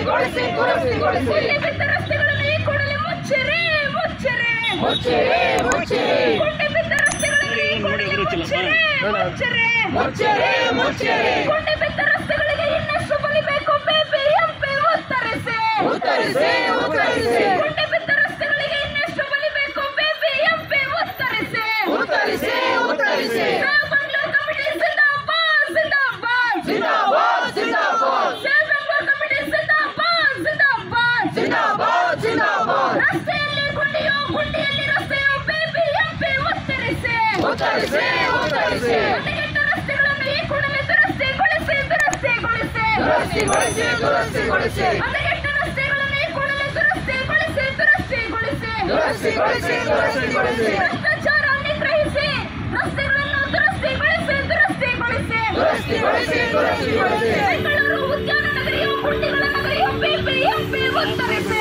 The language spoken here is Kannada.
ದುರಸ್ತಿಗೊಳಿಸಿ ದುರಸ್ತಿಗೊಳಿಸಿ ಗುಂಡಿ ಬಿದ್ದ ರಸ್ತೆಗಳನ್ನು ಈ ಕೂಡಲೇ ಮುಚ್ಚಿರಿ ಮುಚ್ಚಿರಿ ಮುಚ್ಚಿರಿ ಮುಚ್ಚಿರಿ ಗುಂಡಿ ಬಿದ್ದ ರಸ್ತೆಗಳನ್ನು ಈ ಕೂಡಲೇ ಮುಚ್ಚಿರಿ ಮುಚ್ಚಿರಿ ಮುಚ್ಚಿರಿ ಮುಚ್ಚಿರಿ ಗುಂಡಿ ಬಿದ್ದ ರಸ್ತೆಗಳಿಗೆ ಇನ್ನಷ್ಟು ಬಲಿಬೇಕು ಬಿಬಿಎಂಪಿ ಉತ್ತರಿಸಿ ಉತ್ತರಿಸಿ ಉತ್ತರಿಸಿ ಗುಂಡಿ ಬಿದ್ದ ರಸ್ತೆಗಳಿಗೆ ಇನ್ನಷ್ಟು ಬಲಿಬೇಕು ಬಿಬಿಎಂಪಿ ಉತ್ತರಿಸಿ ಉತ್ತರಿಸಿ ಉತ್ತರಿಸಿ ಸೇವ್ ಬೆಂಗಳೂರು ಕಮಿಟಿ ಜಿಂದಾಬಾದ್ ಜಿಂದಾಬಾದ್ ಜಿಂದಾಬಾದ್ ಜಿಂದಾಬಾದ್ ಸೇವ್ ಬೆಂಗಳೂರು ಕಮಿಟಿ ಜಿಂದಾಬಾದ್ ಜಿಂದಾಬಾದ್ ಜಿಂದಾಬಾದ್ ಜಿಂದಾಬಾದ್ ರಸ್ತೆಯಲ್ಲಿ ಗುಂಡಿಯೋ ಗುಂಡಿಯಲ್ಲಿ ರಸ್ತೆಯೋ ಬಿಬಿಎಂಪಿ ಉತ್ತರಿಸಿ ಉತ್ತರಿಸಿ ಉತ್ತರಿಸಿ ಹದಗೆಟ್ಟ ರಸ್ತೆಗಳನ್ನು ಈ ಕೂಡಲೇ ದುರಸ್ತಿಗೊಳಿಸಿ ದುರಸ್ತಿಗೊಳಿಸಿ ದುರಸ್ತಿಗೊಳಿಸಿ ದುರಸ್ತಿಗೊಳಿಸಿ ಹದಗೆಟ್ಟ ರಸ್ತೆಗಳನ್ನು ಈ ಕೂಡಲೇ ದುರಸ್ತಿಗೊಳಿಸಿ ದುರಸ್ತಿಗೊಳಿಸಿ ದುರಸ್ತಿಗೊಳಿಸಿ ದುರಸ್ತಿಗೊಳಿಸಿ ಭ್ರಷ್ಟಾಚಾರ ನಿಗ್ರಹಿಸಿ ರಸ್ತೆಗಳನ್ನು ದುರಸ್ತಿಗೊಳಿಸಿ ದುರಸ್ತಿಗೊಳಿಸಿ ದುರಸ್ತಿಗೊಳಿಸಿ ದುರಸ್ತಿಗೊಳಿಸಿ ಬೆಂಗಳೂರು ಉದ್ಯಾನ ನಗರಿಯು ಗುಂಡಿಗಳ ನಗರಿಯು ಬಿಬಿಎಂಪಿ ಉತ್ತರಿಸಿ